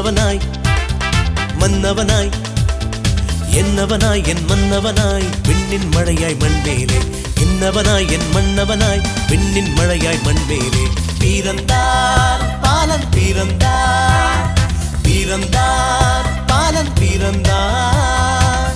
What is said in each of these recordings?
என்னவனாய் மன்னவனாய் என்னவனாய் என் மன்னவனாய் விண்ணின் மழையாய் மண்மேலே என்னவனாய் என் மன்னவனாய் விண்ணின் மழையாய் மண்மேலே பிறந்தார் பாலன் பிறந்தார் பிறந்தார் பாலன் பிறந்தார்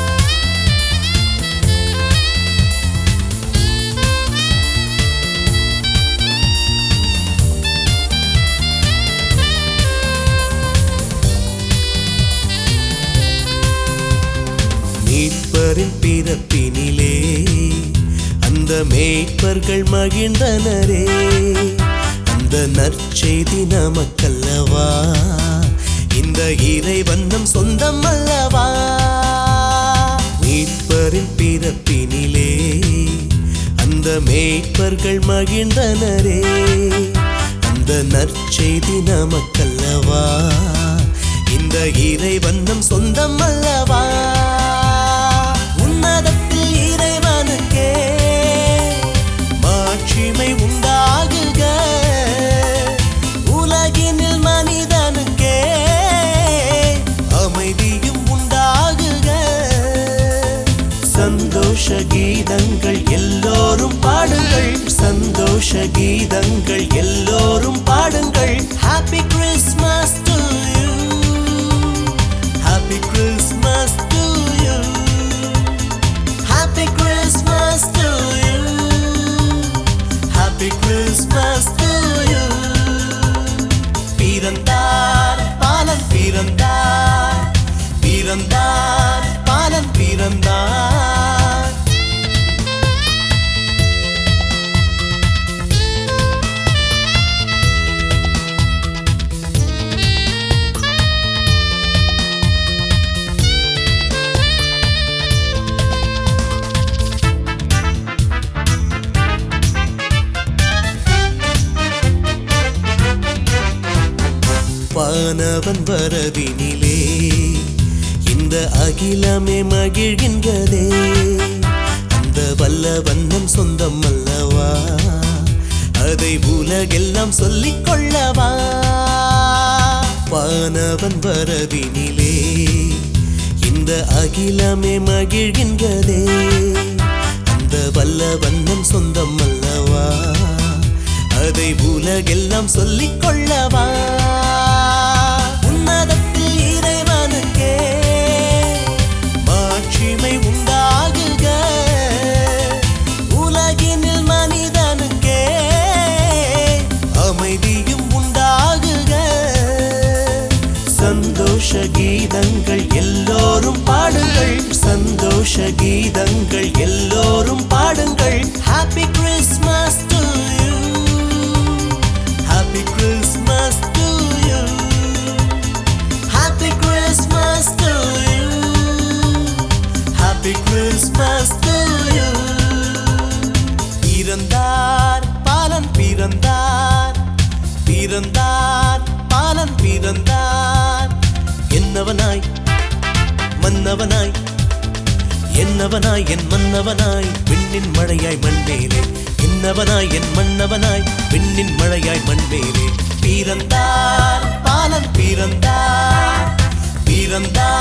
மீட்பரின் பிறப்பினிலே அந்த மேய்ப்பர்கள் மகிழ்ந்தனரே அந்த நற்செய்தி நமக்கல்லவா இந்த இறைவன் நம் சொந்தம் அல்லவா மீட்பரின் பிறப்பினிலே அந்த மேய்ப்பர்கள் மகிழ்ந்தனரே அந்த நற்செய்தி நமக்கல்லவா இந்த இறைவன் நம் சொந்தம் அல்லவா உன்னதத்தில் இறைவனுக்கே மாட்சிமை உண்டாகுக உலகினில் மனிதனுக்கே அமைதியும் உண்டாகுக சந்தோஷ கீதங்கள் எல்லோரும் பாடுங்கள் சந்தோஷ கீதங்கள் எல்லோரும் பாடுங்கள் happy Christmas to you happy Christmas to you happy Christmas to you happy Christmas to you பிறந்தார் பாலன் பிறந்தார் பிறந்தார் பாலன் பிறந்தார் வானவன் வரவினிலே இந்த அகிலமே மகிழ்கின்றதே அந்த வல்லவன் நம் சொந்தம் அல்லவா அதை உலகெல்லாம் சொல்லிக் கொள்ளவா வானவன் வரவினிலே இந்த அகிலமே மகிழ்கின்றதே அந்த வல்லவன் நம் சொந்தம் அல்லவா அதை உலகெல்லாம் சொல்லிக் கொள்ளவா உன்னதத்தில் இறைவனுக்கே மாட்சிமை உண்டாகுக உலகினில் மனிதனுக்கே அமைதியும் உண்டாகுக சந்தோஷ கீதங்கள் எல்லோரும் பாடுங்கள் சந்தோஷ கீதங்கள் எல்லோரும் பாடுங்கள் happy Christmas to you happy Christmas to you happy Christmas to you happy Christmas to you பிறந்தார் பாலன் பிறந்தார் பிறந்தார் பாலன் பிறந்தார் என்னவனாய் மன்னவனாய் என்னவனாய் என் மன்னவனாய் விண்ணின் மழையாய் மண்மேலே என்னவனாய் என் மன்னவனாய் விண்ணின் மழையாய் மண்மேலே பிறந்தார் பாலன் பிறந்தார் பிறந்தார்